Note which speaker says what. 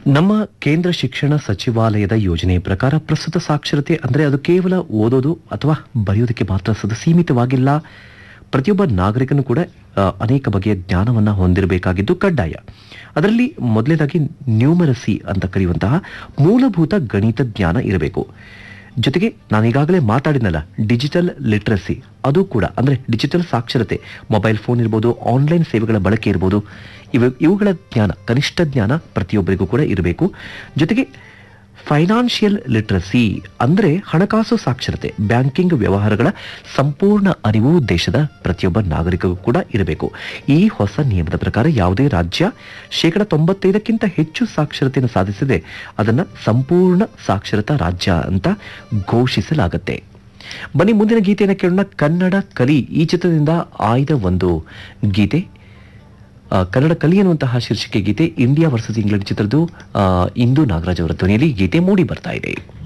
Speaker 1: ನಮ್ಮ ಕೇಂದ್ರ ಶಿಕ್ಷಣ ಸಚಿವಾಲಯದ ಯೋಜನೆಯ ಪ್ರಕಾರ ಪ್ರಸ್ತುತ ಸಾಕ್ಷರತೆ ಅಂದರೆ ಅದು ಕೇವಲ ಓದೋದು ಅಥವಾ ಬರೆಯೋದಕ್ಕೆ ಮಾತ್ರ ಸದ ಸೀಮಿತವಾಗಿಲ್ಲ ಪ್ರತಿಯೊಬ್ಬ ನಾಗರಿಕನು ಕೂಡ ಆ, ಅನೇಕ ಬಗೆಯ ಜ್ಞಾನವನ್ನು ಹೊಂದಿರಬೇಕಾಗಿದ್ದು ಕಡ್ಡಾಯ ಅದರಲ್ಲಿ ಮೊದಲನೇದಾಗಿ ನ್ಯೂಮರಸಿ ಅಂತ ಕರೆಯುವಂತಹ ಮೂಲಭೂತ ಗಣಿತ ಜ್ಞಾನ ಇರಬೇಕು ಜೊತೆಗೆ ನಾನು ಈಗಾಗಲೇ ಮಾತಾಡಿನಲ್ಲ ಡಿಜಿಟಲ್ ಲಿಟ್ರಸಿ ಅದು ಕೂಡ ಅಂದರೆ ಡಿಜಿಟಲ್ ಸಾಕ್ಷರತೆ ಮೊಬೈಲ್ ಫೋನ್ ಇರ್ಬೋದು ಆನ್ಲೈನ್ ಸೇವೆಗಳ ಬಳಕೆ ಇರ್ಬೋದು ಇವು ಇವುಗಳ ಜ್ಞಾನ ಕನಿಷ್ಠ ಜ್ಞಾನ ಪ್ರತಿಯೊಬ್ಬರಿಗೂ ಕೂಡ ಇರಬೇಕು ಜೊತೆಗೆ ಫೈನಾನ್ಷಿಯಲ್ ಲಿಟ್ರಸಿ ಅಂದರೆ ಹಣಕಾಸು ಸಾಕ್ಷರತೆ ಬ್ಯಾಂಕಿಂಗ್ ವ್ಯವಹಾರಗಳ ಸಂಪೂರ್ಣ ಅರಿವು ದೇಶದ ಪ್ರತಿಯೊಬ್ಬ ನಾಗರಿಕಗೂ ಕೂಡ ಇರಬೇಕು ಈ ಹೊಸ ನಿಯಮದ ಪ್ರಕಾರ ಯಾವುದೇ ರಾಜ್ಯ ಶೇಕಡ ತೊಂಬತ್ತೈದಕ್ಕಿಂತ ಹೆಚ್ಚು ಸಾಕ್ಷರತೆಯನ್ನು ಸಾಧಿಸಿದೆ ಅದನ್ನು ಸಂಪೂರ್ಣ ಸಾಕ್ಷರತಾ ರಾಜ್ಯ ಅಂತ ಘೋಷಿಸಲಾಗುತ್ತೆ ಬನ್ನಿ ಮುಂದಿನ ಗೀತೆಯನ್ನು ಕೇಳೋಣ ಕನ್ನಡ ಕಲಿ ಈ ಚಿತ್ರದಿಂದ ಆಯ್ದ ಒಂದು ಗೀತೆ ಆ, ಕನ್ನಡ ಕಲಿ ಅನ್ನುವಂತಹ ಶೀರ್ಷಿಕೆ ಗೀತೆ ಇಂಡಿಯಾ ವರ್ಸಸ್ ಇಂಗ್ಲೆಂಡ್ ಚಿತ್ರದ್ದು ಆ, ಇಂದು ನಾಗರಾಜ್ ಅವರ ಧ್ವನಿಯಲ್ಲಿ ಗೀತೆ ಮೂಡಿ ಬರ್ತಾ ಇದೆ